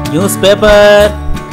News paper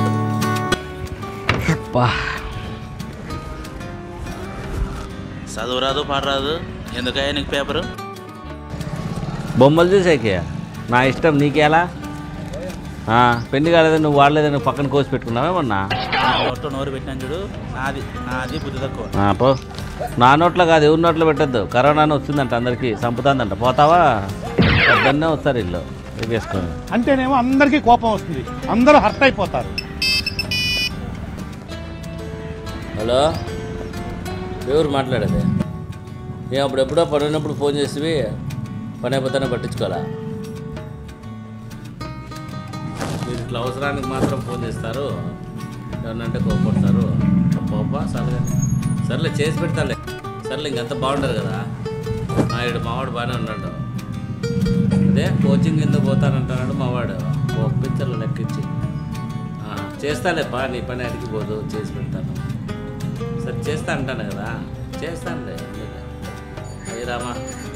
చదువు రాదు పాడరాదు ఎందుకయ్యా నీకు పేపరు బొమ్మలు చూసాకే నా ఇష్టం నీకేలా ఆ, పెళ్లి కాలేదని నువ్వు వాడలేదని నువ్వు పక్కన కోసి పెట్టుకున్నావేమన్నా నోట్లో నోరు పెట్టినాను చూడు నాది నాది బుద్ధి తక్కువ ఆ, పో నా నోట్లో కాదు ఎవరి నోట్లో పెట్టద్దు కరోనానే వచ్చిందంట అందరికీ చంపుతుందంట పోతావా పొద్దున్నే వస్తారు ఇల్లు ఎగేసుకొని అంటేనేమో అందరికీ కోపం వస్తుంది అందరూ హర్ట్ అయిపోతారు హలో ఎవరు మాట్లాడేది నేను అప్పుడు ఎప్పుడో పడినప్పుడు ఫోన్ చేసి పని అయిపోతానే పట్టించుకోవాలా మీరు ఇట్లా అవసరానికి మాత్రం ఫోన్ చేస్తారు ఎవరినంటే కోపడతారు అబ్బా సరే సర్లే చేసి పెడతాలే సర్లే ఇంకంతా బాగుండదు కదా నాయుడు మావాడు బాగానే ఉన్నాడు అదే కోచింగ్ ఎందుకు పోతానంటున్నాడు మావాడు ఒప్పించాలి లెక్కించి ఆ, చేస్తాలే పా నీ పని అడిగిపోదు చేసి పెడతాను సరే చేస్తా అంటాను కదా చేస్తానులే అయ్యి రామా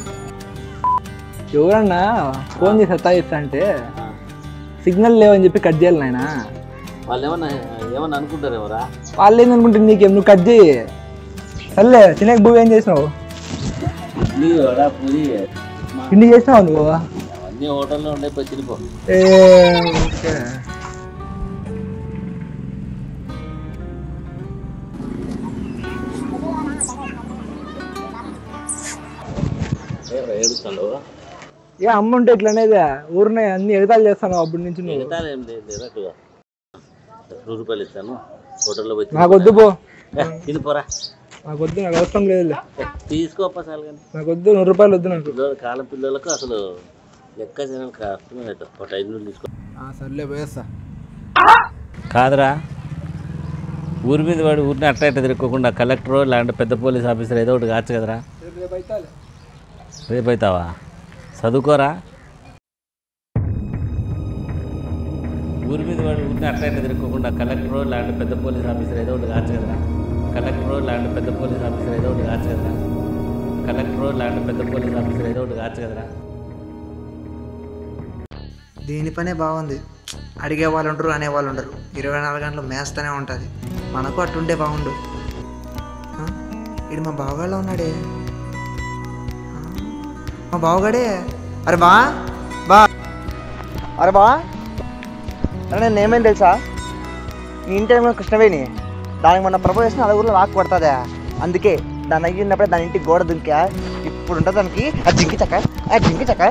ఎవరన్నా ఫోన్ చేసి సత్తాయిస్తా అంటే సిగ్నల్ లేవని చెప్పి కట్ చేయాలి నాయన వాళ్ళు ఏమన్నా ఏమన్నా అనుకుంటారు ఎవరా వాళ్ళు ఏందనుకుంటుంది నీకేం నువ్వు కట్ చేయి సర్లే తినక భూమి ఏం చేసినావు నీ వడా పూరి పిండి చేసినావు నువ్వు అన్ని హోటల్లో ఉండే పోయి తినిపో ఏ, ఓకే. ఏడుస్తాను ఏ అమ్మ ఉంటే ఇట్లనేదే ఊరినే అన్ని ఎగతాలు చేస్తాను అప్పటి నుంచి నువ్వు మిగతాలు ఏం లేదు లేనట్టుగా నూరు రూపాయలు ఇస్తాను హోటల్లో పోయి నాకు వద్దు పో ఏ, తినిపోరా నాకు వద్దు నాకు అవసరం లేదులే ఏ, తీసుకోపా చాలు కానీ నాకు వద్దు నూరు రూపాయలు వద్దు నాకు పిల్లల కాలం పిల్లలకు అసలు లెక్క చేయడం కష్టమే ఒక ఐదు నూరు తీసుకో సర్లే పోయేస్తా కాదురా ఊరి మీద వాడు ఊరిని అట్ట ఇట్ట తిరగకుండా కలెక్టర్ లేదంటే పెద్ద పోలీస్ ఆఫీసర్ ఏదో ఒకటి కావచ్చు కదరా రేపు అవుతావా చదువుకోరా ఊరి మీద వాడు ఊరిని అట్ట ఇట్ట తిరగకుండా కలెక్టర్ లేదంటే పెద్ద పోలీస్ ఆఫీసర్ ఏదో ఒకటి కావచ్చు కదరా కలెక్టర్ లేదంటే పెద్ద పోలీస్ ఆఫీసర్ ఏదో ఒకటి కావచ్చు కదరా కలెక్టర్ లేదంటే పెద్ద పోలీస్ ఆఫీసర్ ఏదో ఒకటి కావచ్చు కదరా దీని పనే బాగుంది అడిగే వాళ్ళు ఉండరు అనే వాళ్ళు ఉండరు ఇరవై నాలుగు గంటలు మేస్తూనే ఉంటుంది మనకు అట్టుండే బాగుండు ఆ? ఈడు మా బావగాళ్ళ ఉన్నాడే ఆ? మా బావగాడే అరే బా బా అరే బా అరే నేను ఏమేం తెలుసా నీ ఇంటి ఏమో కృష్ణవేణి దానికి మొన్న ప్రపోజ్ చేసిన అది ఊళ్ళో లాక్ పడుతుందా అందుకే దాని అయ్యినప్పుడే దాని ఇంటికి గోడ దుంకా ఇప్పుడు ఉంటుంది దానికి ఆ జింకి చక్క ఆ జింకి చక్క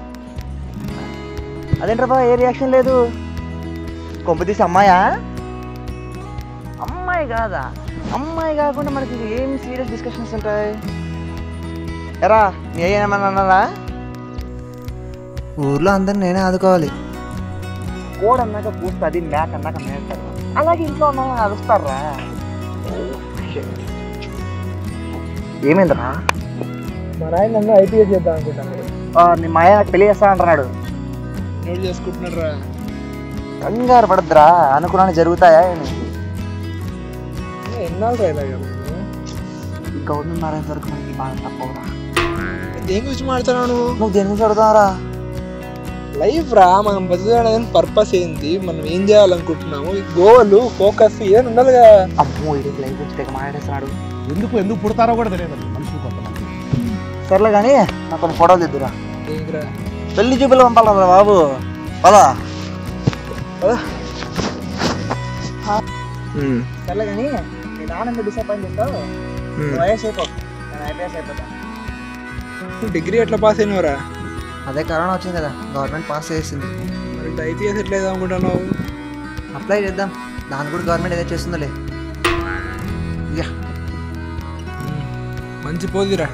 అదేంట్రా బా ఏ రియాక్షన్ లేదు కొంపతీసి అమ్మాయా అమ్మాయి కాదా అమ్మాయి కాకుండా మనకి ఏం సీరియస్ డిస్కషన్స్ ఉంటాయి ఎరా నీ ఏమన్నా అన్నారా ఊర్లో అందరిని నేనే ఆదుకోవాలి కోడ్ అన్నాక పూస్తుంది మ్యాక్ అన్నాక మేస్తారు అలాగే ఇంట్లో ఉన్న వాళ్ళని అరుస్తారా ఏమైందిరా మా నాయన నన్ను ఐపీఎస్ చేద్దాం అనుకుంటాను ఆ, నీ మాయ నాకు పెళ్లి చేస్తా అంటున్నాడు నోట్ చేసుకుంటున్నాడు రా కంగారు పడద్దురా అనుకున్నాను జరుగుతాయా అని ఎన్నాళ్ళు రా ఇలాగ ఈ గవర్నమెంట్ మ్యారేజ్ వరకు మనకి బాగా తప్పవురా దేని గురించి మాట్లాడుతున్నావు నువ్వు నువ్వు దేని గురించి అడుగుతావరా లైఫ్ రా మనం బతుకడానికి పర్పస్ ఏంది మనం ఏం చేయాలనుకుంటున్నాము ఈ గోల్ ఫోకస్ ఏదైనా ఉండాలి కదా అమ్మో ఇది లైఫ్ గురించి తెగ మాట్లాడేస్తున్నాడు ఎందుకు ఎందుకు పుడతారో కూడా తెలియదు మనుషులు కొంతమంది సర్లే కానీ నాకు కొన్ని ఫోటోలు తెద్దురా దేనికిరా పెళ్లి చూపులు పంపాలరా బాబు పదా సర్లే కానీ నీ నాన్న డిసప్పాయింట్ చేస్తావు వయసు అయిపో నేను ఐపీఎస్ అయిపోతా డిగ్రీ ఎట్లా పాస్ అయినవరా అదే కరోనా వచ్చింది కదా గవర్నమెంట్ పాస్ చేసింది మరి ఐపీఎస్ ఎట్లా వేద్దాం అనుకుంటున్నావు అప్లై చేద్దాం దాని కూడా గవర్నమెంట్ ఏదో చేస్తుందిలే యా మంచి పోదిరా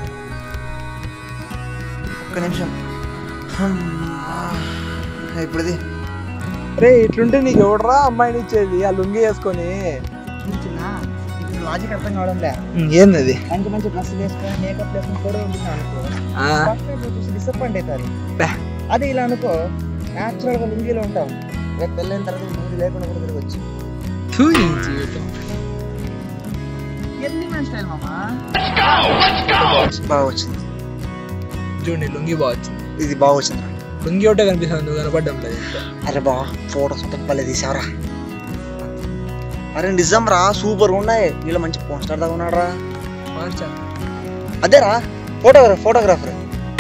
ఒక్క నిమిషం అమ్మా. ఇప్పుడుది రే ఇట్లుంటే నీకు ఎవడరా అమ్మాయిని ఇచ్చేది ఆ లుంగి వేసుకొని చిన్న ఇప్పుడు లాజిక్ అర్థం కావడంలే ఏంది అది మంచి మంచి డ్రెస్సులు వేసుకొని మేకప్ వేసుకొని కూడా ఉంటుంది అనుకో ఫస్ట్ టైం చూసి డిసప్పాయింట్ అవుతారు బా. అదే ఇలా అనుకో న్యాచురల్ గా లుంగిలో ఉంటాం రేపు పెళ్ళైన తర్వాత లుంగి లేకుండా కూడా తిరగచ్చు థూ, ఈ జీవితం ఎన్ని మన స్టైల్ మామా బాగా వచ్చింది చూడండి లుంగి బాగా వచ్చింది ఇది బాగా వచ్చింది లుంగి ఒకటే కనిపిస్తుంది నువ్వు కనపడ్డం లేదు ఇంకా. అరే బా ఫోటోస్ మొత్తం భలే తీసావరా అరే నిజం రా సూపర్ ఉన్నాయి వీళ్ళు మంచి పోస్టర్ దాకా ఉన్నాడు రా మార్చా అదేరా ఫోటోగ్రాఫర్ ఫోటోగ్రాఫర్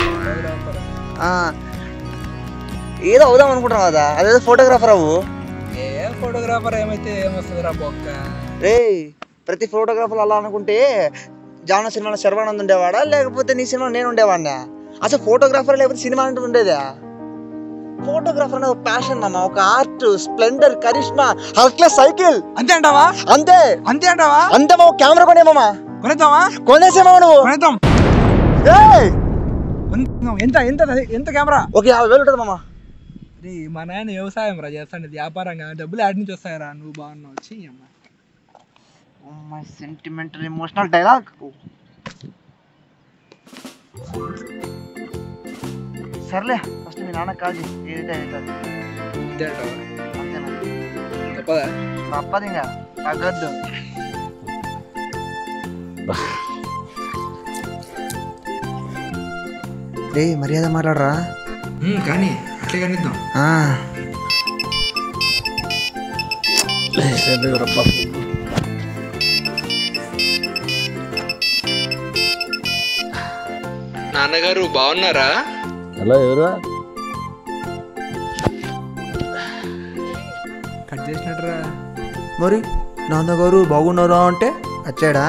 ఏదో అవుదాం అనుకుంటున్నావు కదా అదేదో ఫోటోగ్రాఫర్ అవ్వు ఏ ఫోటోగ్రాఫర్ ఏమైతే ఏమొస్తుంది రా బొక్క రే ప్రతి ఫోటోగ్రాఫర్ అలా అనుకుంటే జాన సినిమాలో శర్వానంద్ ఉండేవాడా లేకపోతే నీ సినిమా నేను ఉండేవాడినా అసలు ఫోటోగ్రాఫర్ లేకపోతే సినిమా అంటే ఉండేదా ఫోటోగ్రాఫర్ అనేది ఒక ప్యాషన్ అన్న ఒక ఆర్ట్ స్ప్లెండర్ కరిష్మా హల్క్లెస్ సైకిల్ అంతే అంటావా అంతే అంతే అంటావా అంతే మా కెమెరా కొనేమమ్మా కొనేద్దామా కొనేసేమా నువ్వు కొనేద్దాం ఏయ్! కొనేద్దాం. ఎంత ఎంత ఎంత కెమెరా ఒక యాభై వేలు ఉంటుంది మామ రే మా నాయన వ్యవసాయం రా చేస్తాండి వ్యాపారంగా డబ్బులు యాడ్ నుంచి వస్తాయరా నువ్వు బాగున్నావు వచ్చి అమ్మ సెంటిమెంటల్ ఎమోషనల్ డైలాగ్ సర్లే ఫస్ట్ మీ నాన్న కాల్ చేయి ఏదైతే అవుతుంది అంతే అంటావా అంతేనా తప్పదా తప్పదు ఇంకా తగ్గద్దు రే మర్యాద మాట్లాడరా కానీ అట్లే కనిద్దాం నాన్నగారు బాగున్నారా హలో ఎవరు కట్ చేసినట్టురా మరి నాన్నగారు బాగున్నారా అంటే వచ్చాడా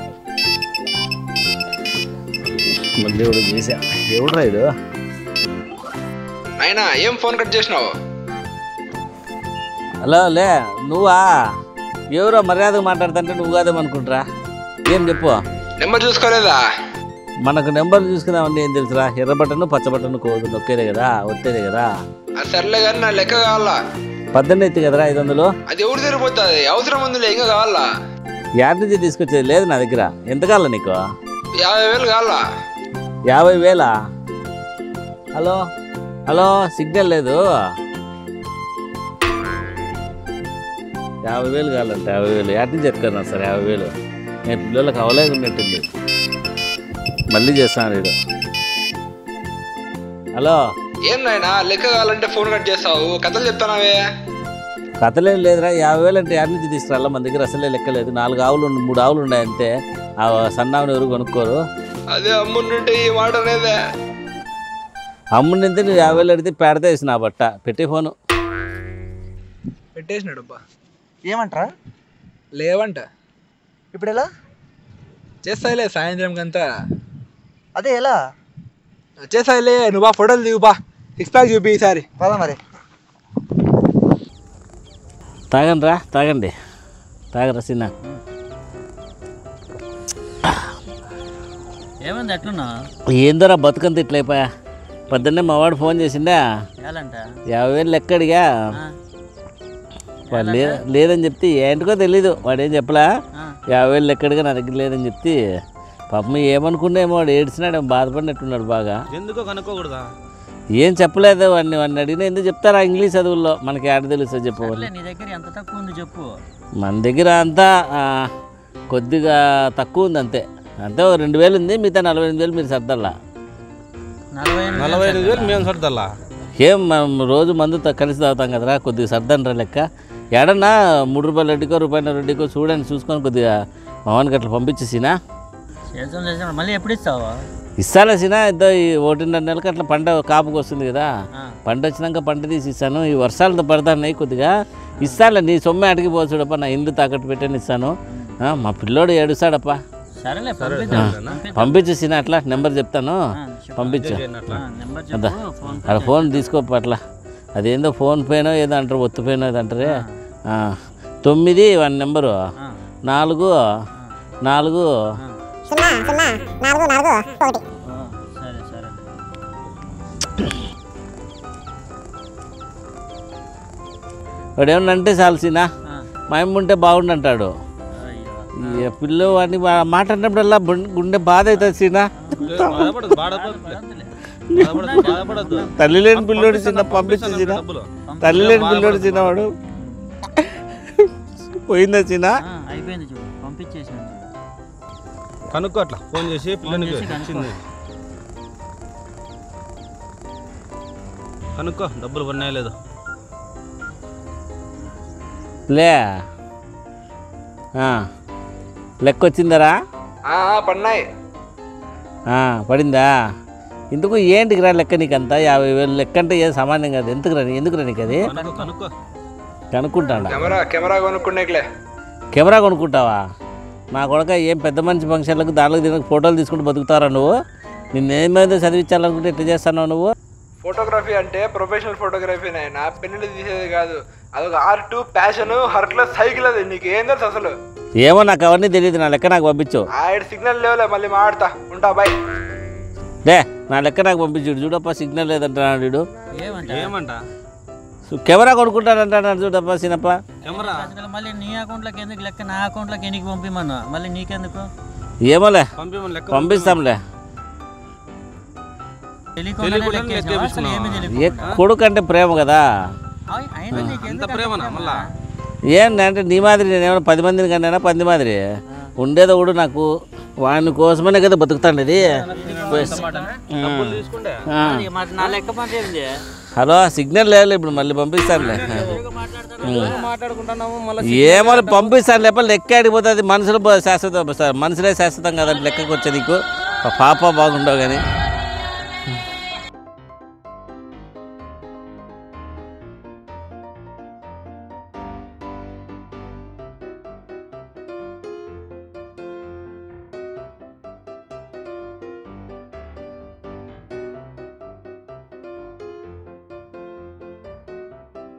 మళ్ళీ ఎవడు చేసా ఎవడు రైడు అయినా ఏం ఫోన్ కట్ చేసినావు హలో లే నువ్వా ఎవరో మర్యాదగా మాట్లాడుతుంటే నువ్వు కాదేమనుకుంటారా ఏం చెప్పు నెంబర్ చూసుకోలేదా మనకు నెంబర్ చూసుకుందామండి ఏం తెలుసురా ఎర్ర బటన్ పచ్చ బటన్ కోదు నొక్కేదే కదా వచ్చేదే కదా అది సర్లే కానీ నా లెక్క కావాలా పద్దెనిమిది ఎత్తి కదరా ఐదు వందలు అది ఎవరు తిరిగిపోతుంది అవసరం ఉందిలే ఇంకా కావాలా యాడ్ నుంచి తీసుకొచ్చేది లేదు నా దగ్గర ఎంత కావాలా నీకు యాభై వేలు కావాలా యాభై వేలా హలో హలో సిగ్నల్ లేదు యాభై వేలు కావాలంట యాభై వేలు యాడ్ నుంచి ఎత్తుకున్నా సార్ యాభై వేలు నేను పిల్లలకు అవలేకున్నట్టుంది మళ్ళీ చేస్తాను వీడు హలో ఏం నాయనా లెక్క కావాలంటే ఫోన్ కట్ చేస్తావు కథలు చెప్తానావే కథలేం లేదురా యాభై వేలు అంటే యాడ్ నుంచి తీసుకురా మన దగ్గర అసలే లెక్కలేదు నాలుగు ఆవులు ఉన్నాయి, మూడు ఆవులు ఉన్నాయి అంతే ఆ సన్నావుని ఎవరు కొనుక్కోరు అదే అమ్ముంటుంటే ఈ మాట అనేదే అమ్మునింతే నువ్వు యాభై వేలు అడిగితే పెడితే వేసిన నా బట్ట పెట్టి ఫోను పెట్టేసినాడు అబ్బా ఏమంటారా లేవంట ఇప్పుడు ఎలా చేస్తాయిలే సాయంత్రం కంతా అదే ఎలా చేస్తాయిలే నువ్వు బా ఫోటోలు దిగు బా సిక్స్ ప్యాక్ చూపి ఈసారి పదా మరి తాగండి రా తాగండి తాగరా సిన్న ఏమైంది ఎట్లున్నా ఏందోరా బతుకంత ఇట్లయిపోయా పొద్దున్నే మా వాడు ఫోన్ చేసిండా ఏలంట యాభై వేలు లెక్కడిగా వాడు లే లేదని చెప్తే ఏంటికో తెలీదు వాడేం చెప్పలా యాభై వేలు లెక్కడిగా నా దగ్గర లేదని చెప్తే పాపం ఏమనుకున్నామో వాడు ఏడ్చినాడు బాధపడినట్టున్నాడు బాగా ఎందుకో కనుక్కోకూడదా ఏం చెప్పలేదు వాడిని వాడిని అడిగినా ఎందుకు చెప్తారా ఇంగ్లీష్ చదువుల్లో మనకి ఆడ తెలుసు చెప్పవాలి సర్లే, నీ దగ్గర ఎంత తక్కువ ఉంది చెప్పు మన దగ్గర అంతా ఆ, కొద్దిగా తక్కువ ఉంది అంతే అంతే ఓ రెండు వేలు ఉంది మిగతా నలభై ఎనిమిది వేలు మీరు సర్దల్లా నలభై ఎనిమిది నలభై ఐదు వేలు మేము సర్దల్లా ఏం మనం రోజు మందు త- కలిసి తాగుతాం కదరా కొద్దిగా సర్దండ్రా లెక్క ఏడన్నా మూడు రూపాయల రెడ్డికో రూపాయల రెడ్డికో చూడండి చూసుకొని కొద్దిగా మావానికి అట్లా పంపించేసినా చేద్దాం చేద్దాం మళ్ళీ ఎప్పుడు ఇస్తావు ఇస్తానా సినా ఇద్దో ఈ ఒకటిన్నర నెలలకు అట్లా పంట కాపుకి వస్తుంది కదా ఆ. పంట వచ్చినాక పంట తీసి ఇస్తాను ఈ వర్షాలతో పడతాయి కొద్దిగా ఇస్తానులే నీ సొమ్మె అడిగి పోచుడప్ప నా ఇల్లు తాకట్టు పెట్టని ఇస్తాను ఆ, మా పిల్లోడు ఏడుస్తాడప్ప సరేలే పంపిద్దాం పంపిద్దాం. పంపించేసిన అట్లా నెంబర్ చెప్తాను ఆ, చెప్పు. పంపించు ఆ, నెంబర్ అదా చెప్పు ఫోన్ అక్కడ ఫోన్ తీసుకోప అట్లా అదేందో ఫోన్ పేనో ఏదో అంటారు ఒత్తు పేనో ఏదో అంటారే ఆ, తొమ్మిది వన్ నెంబరు ఆ, నాలుగు నాలుగు ఆ. ఓ, సరే సరే వాడు ఏమన్నా అంటే చాల్సినా ఆ, మా అమ్మ ఉంటే బాగుండంటాడు అయ్యో ఈ పిల్ల వాడిని వా- మాట్లాడినప్పుడల్లా బుం- గుండె బాధ అవుతుంది సీనా బాధపడదు బాధపడదు వద్దులే. బాధపడదు బాధపడద్దు తల్లి లేని పిల్లోడు చిన్న పంపించి చిన్న డబ్బులు తల్లి లేని పిల్లోడు చిన్నవాడు పోయిందా చిన్న ఆ, అయిపోయింది చూడు పంపించేసిన చూడు కనుక్కో అట్లా ఫోన్ చేసి పిల్లనికి చేసి కనుక్కో. వచ్చింది కనుక్కో డబ్బులు పడినాయో లేదు లే ఆ, లెక్క వచ్చిందరా ఆ, పన్నాయి ఆ, పడిందా ఇందుకు ఏంటికి రా లెక్క నీకంతా యాభై వేలు లెక్క అంటే ఏం సామాన్యం కాదు ఎందుకు రా ఎందుకు రా నీకు అది కనుక్కో కనుక్కో కనుక్కుంటాడా కెమెరా కెమెరా కొనుక్కునేకిలే కెమెరా కొనుక్కుంటావా నా కొడక ఏం పెద్ద మంచి ఫంక్షన్లకు దానిలో దీనికి ఫోటోలు తీసుకుంటూ బతుకుతారా నువ్వు నిన్నేమైందో చదివించాలనుకుంటే ఎట్లా చేస్తున్నావు నువ్వు ఫోటోగ్రఫీ అంటే ప్రొఫెషనల్ ఫోటోగ్రఫీ నా పెన్నులు తీసేది కాదు అదొక ఆర్ట్ ప్యాషన్ హర్ట్లో సైకిల్ అది నీకు ఏం తెలుసు అసలు ఏమో నాకు అవన్నీ తెలియదు నా లెక్క నాకు పంపించు ఆడ సిగ్నల్ లేవులే మళ్ళీ మాడతా ఉంటా బాయ్ డే నా లెక్క నాకు పంపించు చూడప్ప సిగ్నల్ లేదంటున్నాడు వీడు ఏమంట ఏమంట సో కెమెరా కొనుక్కుంటానంటున్నాడు చూడప్ప సినప్ప కెమెరా అసలు మళ్ళీ నీ అకౌంట్లోకి ఎందుకు లెక్క నా అకౌంట్లోకి ఎందుకు పంపిమన్నా మళ్ళీ నీకెందుకు ఏమోలే పంపిమని లెక్క పంపిస్తాంలే తెలియకుండా తెలియకుండా లెక్క లెక్క వేసినావా? అసలు ఏమీ వేపించుకున్నావా? ఏ తెలియకుండా. కొడుకు అంటే ప్రేమ కదా అయ్, అయినా నీకు అంత ఎందుకు ప్రేమనా అంత మళ్ళా ఏంటి అంటే నీ మాదిరి నేనేమైనా పది మందిని కన్నా పంది మాదిరి ఉండేది ఒకడు నాకు వాని కోసమనే కదా బతుకుతాండేది డబ్బులు తీసుకుంటే ఆ. అది మరి నా లెక్క పంపింది హలో సిగ్నల్ లేదు ఇప్పుడు మళ్ళీ పంపిస్తానులే మాట్లాడుకుంటున్నాము మళ్ళీ ఏమో పంపిస్తాను లేప లెక్క ఆడిపోతుంది మనుషులు బ- శాశ్వతం స- మనుషులే శాశ్వతం కదా లెక్కకు వచ్చే నీకు పాప బాగుండవు కానీ